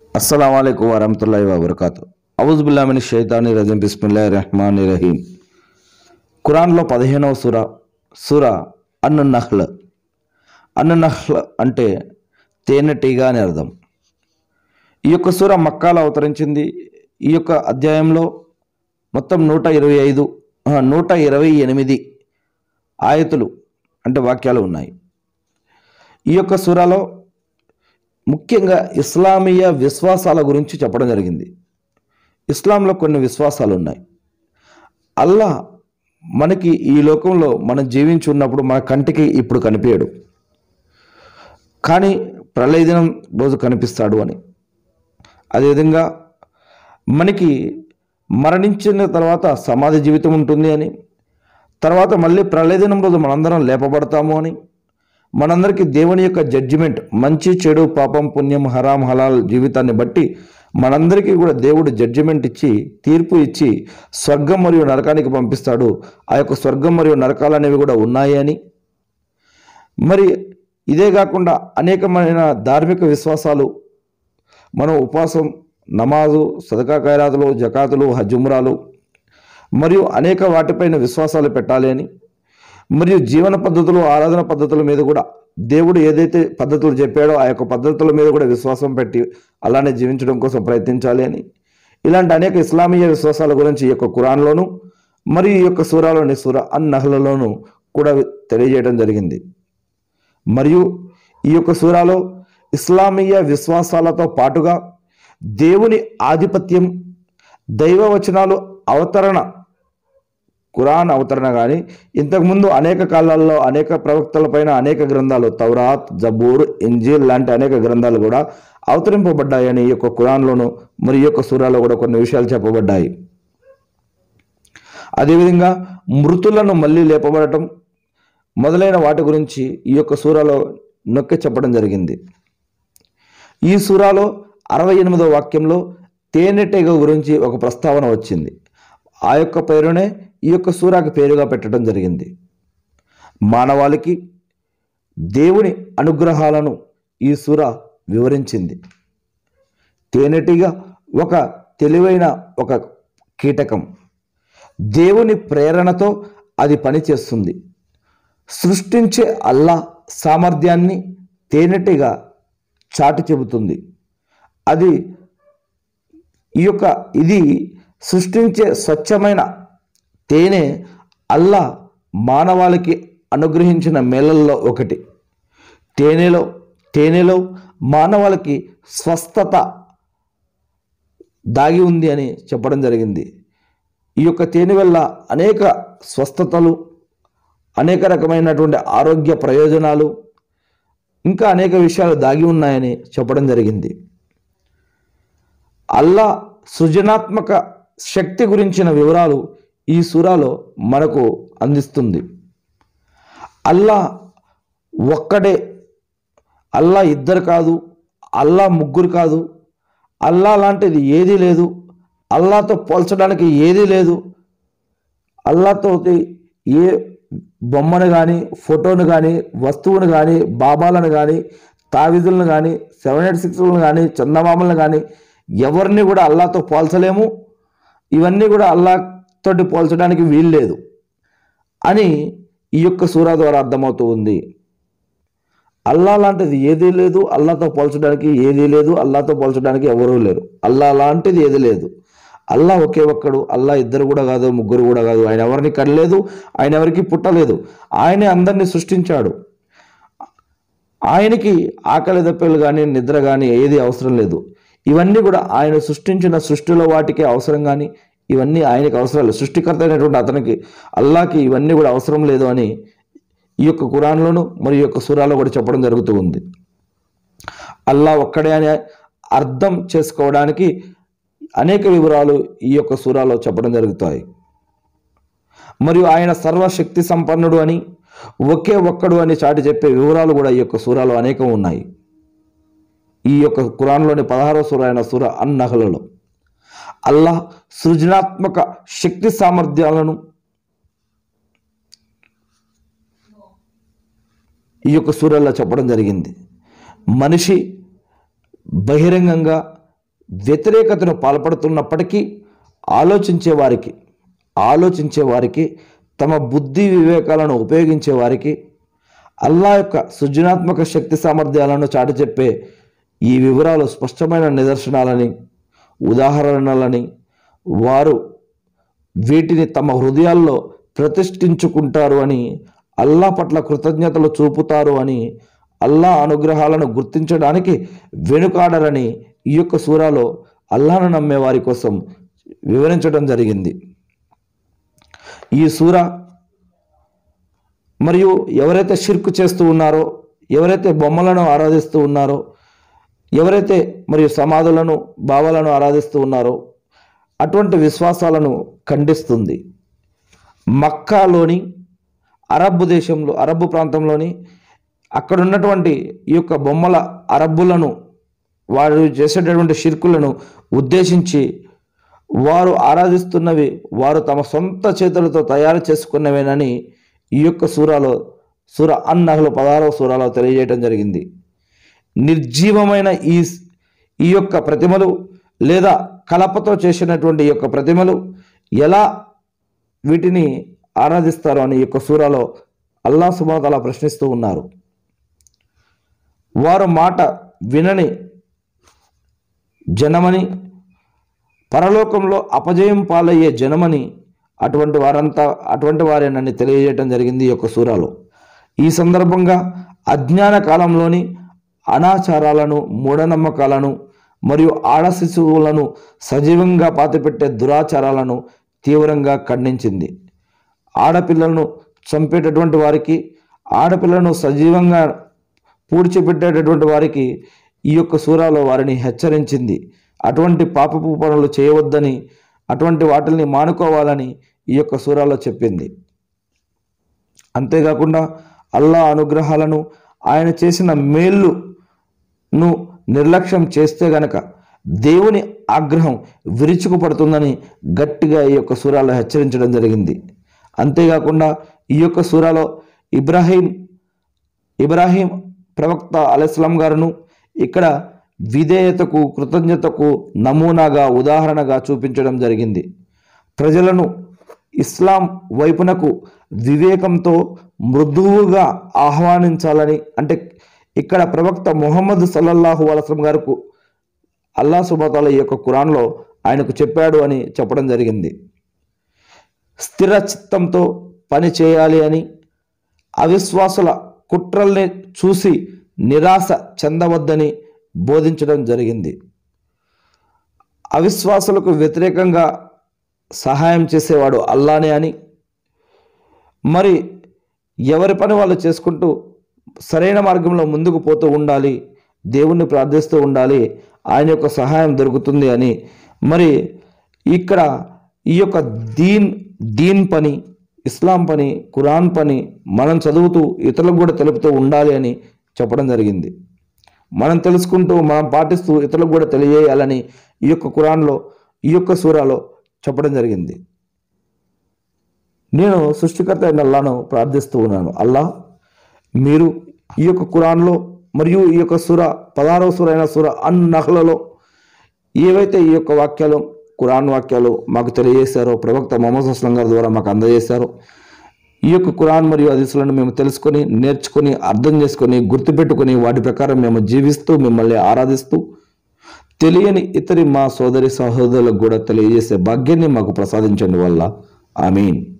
అస్సలం అయికు వరహతుల్లా వబర్కాతు అవుజుబుల్లామిని షైతాని రజీం బిస్మిల్లా రెహమాన్ రహీం ఖురాన్లో పదిహేనవ సూర సూర అన్ను నహ్ల్ అన్ను నహ్ల్ అంటే తేనెటీగ అని అర్థం ఈ యొక్క సూర మక్కాలో అవతరించింది ఈ యొక్క అధ్యాయంలో మొత్తం నూట ఇరవై ఐదు ఆ, నూట ఇరవై ఎనిమిది ఆయతులు అంటే వాక్యాలు ఉన్నాయి ఈ యొక్క సూరాలో ముఖ్యంగా ఇస్లామీయ విశ్వాసాల గురించి చెప్పడం జరిగింది ఇస్లాంలో కొన్ని విశ్వాసాలు ఉన్నాయి అల్లా మనకి ఈ లోకంలో మనం జీవించి ఉన్నప్పుడు మన కంటికి ఇప్పుడు కనిపించడు కానీ ప్రళయ దినం రోజు కనిపిస్తాడు అని అదేవిధంగా మనకి మరణించిన తర్వాత సమాధి జీవితం ఉంటుంది అని తర్వాత మళ్ళీ ప్రళయ దినం రోజు మనందరం లేపబడతాము అని మనందరికీ దేవుని యొక్క జడ్జిమెంట్ మంచి చెడు పాపం పుణ్యం హరాం హలాల్ జీవితాన్ని బట్టి మనందరికీ కూడా దేవుడు జడ్జిమెంట్ ఇచ్చి తీర్పు ఇచ్చి స్వర్గం మరియు నరకానికి పంపిస్తాడు ఆ యొక్క స్వర్గం మరియు నరకాలు అనేవి కూడా ఉన్నాయి అని మరి ఇదే కాకుండా అనేకమైన ధార్మిక విశ్వాసాలు మనం ఉపవాసం నమాజు సదకా ఖైరాతులు జకాతులు హజ్జుమ్రాలు మరియు అనేక వాటిపైన విశ్వాసాలు పెట్టాలి అని మరియు జీవన పద్ధతులు ఆరాధన పద్ధతుల మీద కూడా దేవుడు ఏదైతే పద్ధతులు చెప్పాడో ఆ యొక్క పద్ధతుల మీద కూడా విశ్వాసం పెట్టి అలానే జీవించడం కోసం ప్రయత్నించాలి అని ఇలాంటి అనేక ఇస్లామీయ విశ్వాసాల గురించి ఈ యొక్క ఖురాన్లోను మరియు ఈ యొక్క సూరాలోని సూర అన్ నహ్లలోను కూడా తెలియజేయడం జరిగింది మరియు ఈ యొక్క సూరాలో ఇస్లామీయ విశ్వాసాలతో పాటుగా దేవుని ఆధిపత్యం దైవ వచనాలు అవతరణ ఖురాన్ అవతరణ కానీ ఇంతకుముందు అనేక కాలాల్లో అనేక ప్రవక్తలపైన అనేక గ్రంథాలు తౌరాత్ జబూర్ ఇంజీల్ లాంటి అనేక గ్రంథాలు కూడా అవతరింపబడ్డాయని ఈ యొక్క ఖురాన్లోను మరి ఈ యొక్క సూరాలో కూడా కొన్ని విషయాలు చెప్పబడ్డాయి అదేవిధంగా మృతులను మళ్ళీ లేపబడటం మొదలైన వాటి గురించి ఈ యొక్క సూరాలో నొక్కి చెప్పడం జరిగింది ఈ సూరాలో అరవై ఎనిమిదో వాక్యంలో తేనెటీగ గురించి ఒక ప్రస్తావన వచ్చింది ఆ యొక్క పేరునే ఈ యొక్క సూరాకి పేరుగా పెట్టడం జరిగింది మానవాళికి దేవుని అనుగ్రహాలను ఈ సూర వివరించింది తేనెటీగ ఒక తెలివైన ఒక కీటకం దేవుని ప్రేరణతో అది పనిచేస్తుంది సృష్టించే అల్లా సామర్థ్యాన్ని తేనెటీగ చాటి చెబుతుంది అది ఈ యొక్క ఇది సృష్టించే స్వచ్ఛమైన తేనె అల్లా మానవాళికి అనుగ్రహించిన మేళల్లో ఒకటి తేనెలో తేనెలో మానవాళికి స్వస్థత దాగి ఉంది అని చెప్పడం జరిగింది ఈ యొక్క తేనె వల్ల అనేక స్వస్థతలు అనేక రకమైనటువంటి ఆరోగ్య ప్రయోజనాలు ఇంకా అనేక విషయాలు దాగి ఉన్నాయని చెప్పడం జరిగింది అల్లా సృజనాత్మక శక్తి గురించిన వివరాలు ఈ సూరాలో మనకు అందిస్తుంది అల్లా ఒక్కడే అల్లా ఇద్దరు కాదు అల్లా ముగ్గురు కాదు అల్లా లాంటిది ఏదీ లేదు అల్లాతో పోల్చడానికి ఏదీ లేదు అల్లాతో ఏ బొమ్మను కానీ ఫోటోను కానీ వస్తువును కానీ బాబాలను కానీ తావిజులను కానీ సెవెన్ ఎయిట్ సిక్స్లను కానీ చందమామలను కానీ ఎవరిని కూడా అల్లాతో పోల్చలేము ఇవన్నీ కూడా అల్లాతోటి పోల్చడానికి వీలు లేదు అని ఈ యొక్క సూరా ద్వారా అర్థమవుతూ ఉంది అల్లా లాంటిది ఏదీ లేదు అల్లాతో పోల్చడానికి ఏదీ లేదు అల్లాతో పోల్చడానికి ఎవరూ లేరు అల్లా లాంటిది ఏది లేదు అల్లా ఒకే ఒక్కడు అల్లా ఇద్దరు కూడా కాదు ముగ్గురు కూడా కాదు ఆయన ఎవరిని కనలేదు ఆయన ఎవరికి పుట్టలేదు ఆయనే అందరినీ సృష్టించాడు ఆయనకి ఆకలి దప్పలు కానీ నిద్ర కానీ ఏది అవసరం లేదు ఇవన్నీ కూడా ఆయన సృష్టించిన సృష్టిలో వాటికి అవసరం కానీ ఇవన్నీ ఆయనకి అవసరం లేదు సృష్టికర్త అయినటువంటి అతనికి అల్లాకి ఇవన్నీ కూడా అవసరం లేదు అని ఈ యొక్క కురాన్లోను మరి ఈ యొక్క సూరాలో కూడా చెప్పడం జరుగుతూ ఉంది అల్లా ఒక్కడే అని అర్థం చేసుకోవడానికి అనేక వివరాలు ఈ యొక్క సూరాలో చెప్పడం జరుగుతాయి మరియు ఆయన సర్వశక్తి సంపన్నుడు అని ఒకే ఒక్కడు అని చాటి చెప్పే వివరాలు కూడా ఈ యొక్క సూరాలో అనేకం ఉన్నాయి ఈ యొక్క కురాన్లోని పదహారో సూర అయిన సూర అన్నహలలో అల్లాహ్ సృజనాత్మక శక్తి సామర్థ్యాలను ఈ యొక్క సూరాల్లో చెప్పడం జరిగింది మనిషి బహిరంగంగా వ్యతిరేకతను పాల్పడుతున్నప్పటికీ ఆలోచించే వారికి ఆలోచించే వారికి తమ బుద్ధి వివేకాలను ఉపయోగించే వారికి అల్లా యొక్క సృజనాత్మక శక్తి సామర్థ్యాలను చాటి చెప్పే ఈ వివరాలు స్పష్టమైన నిదర్శనాలని ఉదాహరణలని వారు వీటిని తమ హృదయాల్లో ప్రతిష్ఠించుకుంటారు అని అల్లా పట్ల కృతజ్ఞతలు చూపుతారు అని అల్లా అనుగ్రహాలను గుర్తించడానికి వెనుకాడరని ఈ యొక్క సూరాలో అల్లాను నమ్మే వారి కోసం వివరించడం జరిగింది ఈ సూర మరియు ఎవరైతే షిర్కు చేస్తూ ఉన్నారో ఎవరైతే బొమ్మలను ఆరాధిస్తూ ఉన్నారో ఎవరైతే మరియు సమాధులను భావాలను ఆరాధిస్తూ ఉన్నారో అటువంటి విశ్వాసాలను ఖండిస్తుంది మక్కాలోని అరబ్ దేశంలో అరబ్ ప్రాంతంలోని అక్కడ ఉన్నటువంటి ఈ యొక్క బొమ్మల అరబ్బులను వారు చేసేటటువంటి షిర్కులను ఉద్దేశించి వారు ఆరాధిస్తున్నవి వారు తమ సొంత చేతులతో తయారు చేసుకున్నవేనని ఈ యొక్క సూరాలో సూర అన్నహలు పదహారవ సూరాలో తెలియజేయడం జరిగింది నిర్జీవమైన ఈ ఈ యొక్క ప్రతిమలు లేదా కలపతో చేసినటువంటి ఈ యొక్క ప్రతిమలు ఎలా వీటిని ఆరాధిస్తారు అని ఈ యొక్క సూరాలో అల్లా సుబాతలా ప్రశ్నిస్తూ ఉన్నారు వారు మాట వినని జనమని పరలోకంలో అపజయం పాలయ్యే జనమని అటువంటి వారంతా అటువంటి వారేనని తెలియజేయటం జరిగింది ఈ యొక్క సూరాలో ఈ సందర్భంగా అజ్ఞాన కాలంలోని అనాచారాలను మూఢనమ్మకాలను మరియు ఆడ శిశువులను సజీవంగా పాతిపెట్టే దురాచారాలను తీవ్రంగా ఖండించింది ఆడపిల్లలను చంపేటటువంటి వారికి ఆడపిల్లను సజీవంగా పూడ్చిపెట్టేటటువంటి వారికి ఈ యొక్క సూరాలో వారిని హెచ్చరించింది అటువంటి పాపపు పనులు చేయవద్దని అటువంటి వాటిని మానుకోవాలని ఈ యొక్క సూరాలో చెప్పింది అంతేకాకుండా అల్లా అనుగ్రహాలను ఆయన చేసిన మేలును నిర్లక్ష్యం చేస్తే గనక దేవుని ఆగ్రహం విరుచుకుపడుతుందని గట్టిగా ఈ యొక్క సూరాలో హెచ్చరించడం జరిగింది అంతేకాకుండా ఈ యొక్క సూరాలో ఇబ్రాహీం ఇబ్రాహీం ప్రవక్త అలైస్లాం గారును ఇక్కడ విధేయతకు కృతజ్ఞతకు నమూనాగా ఉదాహరణగా చూపించడం జరిగింది ప్రజలను ఇస్లాం వైపునకు వివేకంతో మృదువుగా ఆహ్వానించాలని అంటే ఇక్కడ ప్రవక్త ముహమ్మద్ సల్లల్లాహు అలస్లం గారికి అల్లా సుబతాల ఈ యొక్క కురాన్లో ఆయనకు చెప్పాడు అని చెప్పడం జరిగింది స్థిర చిత్తంతో పని చేయాలి అని అవిశ్వాసుల కుట్రల్ని చూసి నిరాశ చెందవద్దని బోధించడం జరిగింది అవిశ్వాసులకు వ్యతిరేకంగా సహాయం చేసేవాడు అల్లానే అని మరి ఎవరి పని వాళ్ళు చేసుకుంటూ సరైన మార్గంలో ముందుకు పోతూ ఉండాలి దేవుణ్ణి ప్రార్థిస్తూ ఉండాలి ఆయన యొక్క సహాయం దొరుకుతుంది అని మరి ఇక్కడ ఈ యొక్క దీన్ దీన్ పని ఇస్లాం పని ఖురాన్ పని మనం చదువుతూ ఇతరులకు కూడా తెలుపుతూ ఉండాలి అని చెప్పడం జరిగింది మనం తెలుసుకుంటూ మనం పాటిస్తూ ఇతరులకు కూడా తెలియజేయాలని ఈ యొక్క ఖురాన్లో ఈ యొక్క సూరాలో చెప్పడం జరిగింది నేను సృష్టికర్త అయిన అల్లాను ప్రార్థిస్తూ ఉన్నాను అల్లా మీరు ఈ యొక్క ఖురాన్లో మరియు ఈ యొక్క సూర పదహారవ సూర అయిన సూర అన్ నహ్లలో ఏవైతే ఈ యొక్క వాక్యాలు ఖురాన్ వాక్యాలు మాకు తెలియజేశారో ప్రవక్త మొహమ్మద్ అస్లం గారి ద్వారా మాకు అందజేశారో ఈ యొక్క ఖురాన్ మరియు హదీసులను మేము తెలుసుకొని నేర్చుకొని అర్థం చేసుకొని గుర్తుపెట్టుకొని వాటి ప్రకారం మేము జీవిస్తూ మిమ్మల్ని ఆరాధిస్తూ తెలియని ఇతరి మా సోదరి సహోదరులకు కూడా తెలియజేసే భాగ్యాన్ని మాకు ప్రసాదించండి వల్ల ఆమీన్